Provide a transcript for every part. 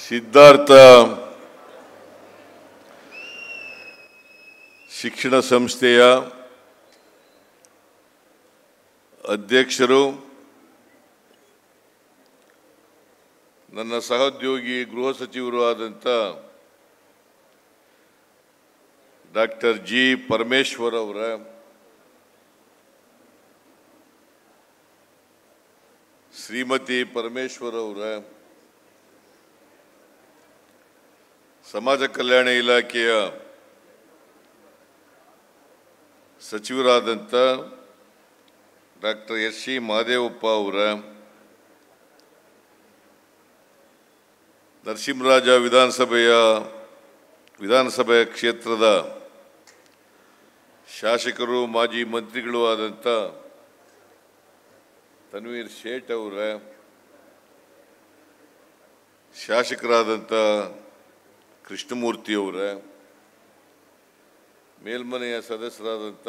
ಸಿದ್ಧಾರ್ಥ ಶಿಕ್ಷಣ ಸಂಸ್ಥೆಯ ಅಧ್ಯಕ್ಷರು ನನ್ನ ಸಹೋದ್ಯೋಗಿ ಗೃಹ ಸಚಿವರು ಆದಂಥ ಡಾಕ್ಟರ್ ಜಿ ಪರಮೇಶ್ವರ್ ಅವರ ಶ್ರೀಮತಿ ಪರಮೇಶ್ವರ್ ಅವರ ಸಮಾಜ ಕಲ್ಯಾಣ ಇಲಾಖೆಯ ಸಚಿವರಾದಂಥ ಡಾಕ್ಟರ್ ಎಸ್ ಸಿ ಮಹದೇವಪ್ಪ ಅವರ ನರಸಿಂಹರಾಜ ವಿಧಾನಸಭೆಯ ವಿಧಾನಸಭೆ ಕ್ಷೇತ್ರದ ಶಾಸಕರು ಮಾಜಿ ಮಂತ್ರಿಗಳು ಆದಂಥ ತನ್ವೀರ್ ಶೇಟ್ ಅವರ ಶಾಸಕರಾದಂಥ ಕೃಷ್ಣಮೂರ್ತಿ ಅವರ ಮೇಲ್ಮನೆಯ ಸದಸ್ಯರಾದಂಥ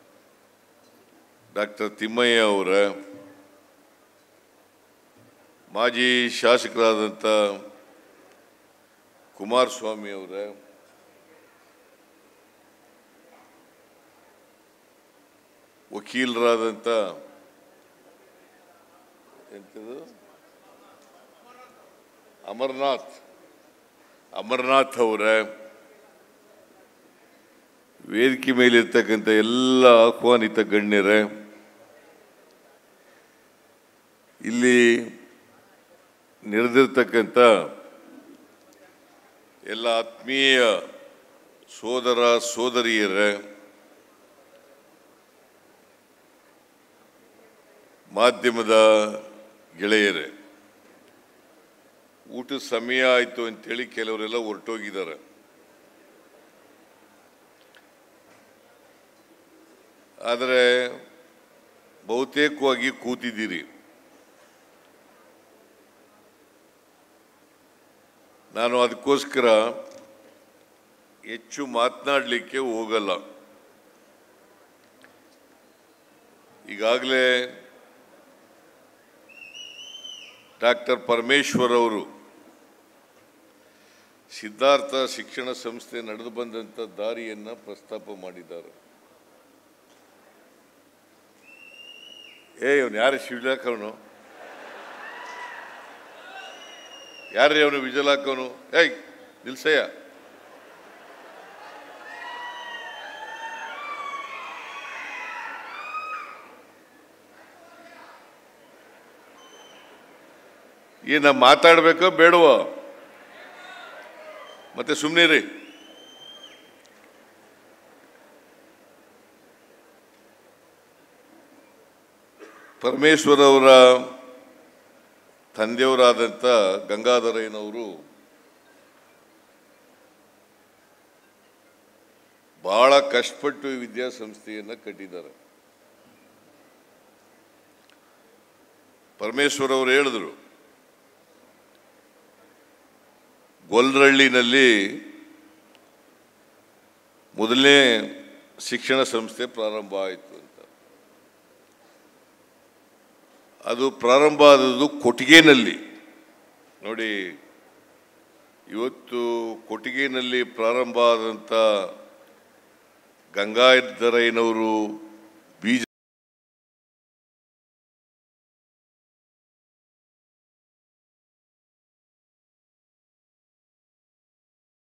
ಡಾಕ್ಟರ್ ತಿಮ್ಮಯ್ಯ ಅವರ ಮಾಜಿ ಶಾಸಕರಾದಂಥ ಕುಮಾರಸ್ವಾಮಿ ಅವರ ವಕೀಲರಾದಂಥ ಎಂಥದು ಅಮರ್ನಾಥ್ ಅಮರ್ನಾಥ್ ಅವರ ವೇದಿಕೆ ಮೇಲಿರ್ತಕ್ಕಂಥ ಎಲ್ಲ ಆಹ್ವಾನಿತ ಗಣ್ಯರೇ ಇಲ್ಲಿ ನೆರೆದಿರ್ತಕ್ಕಂಥ ಎಲ್ಲ ಆತ್ಮೀಯ ಸೋದರ ಸೋದರಿಯರೇ ಮಾಧ್ಯಮದ ಗೆಳೆಯರೇ ಊಟದ ಸಮಯ ಆಯಿತು ಅಂತೇಳಿ ಕೆಲವರೆಲ್ಲ ಹೊರಟೋಗಿದ್ದಾರೆ ಆದರೆ ಬಹುತೇಕವಾಗಿ ಕೂತಿದ್ದೀರಿ ನಾನು ಅದಕ್ಕೋಸ್ಕರ ಹೆಚ್ಚು ಮಾತನಾಡಲಿಕ್ಕೆ ಹೋಗಲ್ಲ ಈಗಾಗಲೇ ಡಾಕ್ಟರ್ ಪರಮೇಶ್ವರ್ ಅವರು ಸಿದ್ಧಾರ್ಥ ಶಿಕ್ಷಣ ಸಂಸ್ಥೆ ನಡೆದು ಬಂದಂಥ ದಾರಿಯನ್ನು ಪ್ರಸ್ತಾಪ ಮಾಡಿದ್ದಾರೆ ಏ ಇವನು ಯಾರು ಶಿವಲಾಕವನು ಯಾರೇ ಅವನು ವಿಜಲಾಕವನು ಏಯ್ ನಿಲ್ಸಯ್ಯ ಏನ ಮಾತಾಡ್ಬೇಕೋ ಬೇಡವೋ ಮತ್ತೆ ಸುಮ್ಮನೆ ರೀ ಪರಮೇಶ್ವರ್ ಅವರ ತಂದೆಯವರಾದಂಥ ಗಂಗಾಧರಯ್ಯನವರು ಬಹಳ ಕಷ್ಟಪಟ್ಟು ಈ ವಿದ್ಯಾಸಂಸ್ಥೆಯನ್ನು ಕಟ್ಟಿದ್ದಾರೆ ಪರಮೇಶ್ವರ್ ಅವರು ಹೇಳಿದ್ರು ಗೊಲ್ರಳ್ಳಿನಲ್ಲಿ ಮೊದಲನೇ ಶಿಕ್ಷಣ ಸಂಸ್ಥೆ ಪ್ರಾರಂಭ ಆಯಿತು ಅಂತ ಅದು ಪ್ರಾರಂಭ ಆದದ್ದು ಕೊಟ್ಟಿಗೆನಲ್ಲಿ ನೋಡಿ ಇವತ್ತು ಕೊಟ್ಟಿಗೆನಲ್ಲಿ ಪ್ರಾರಂಭ ಆದಂಥ ಗಂಗಾಧರಯ್ಯನವರು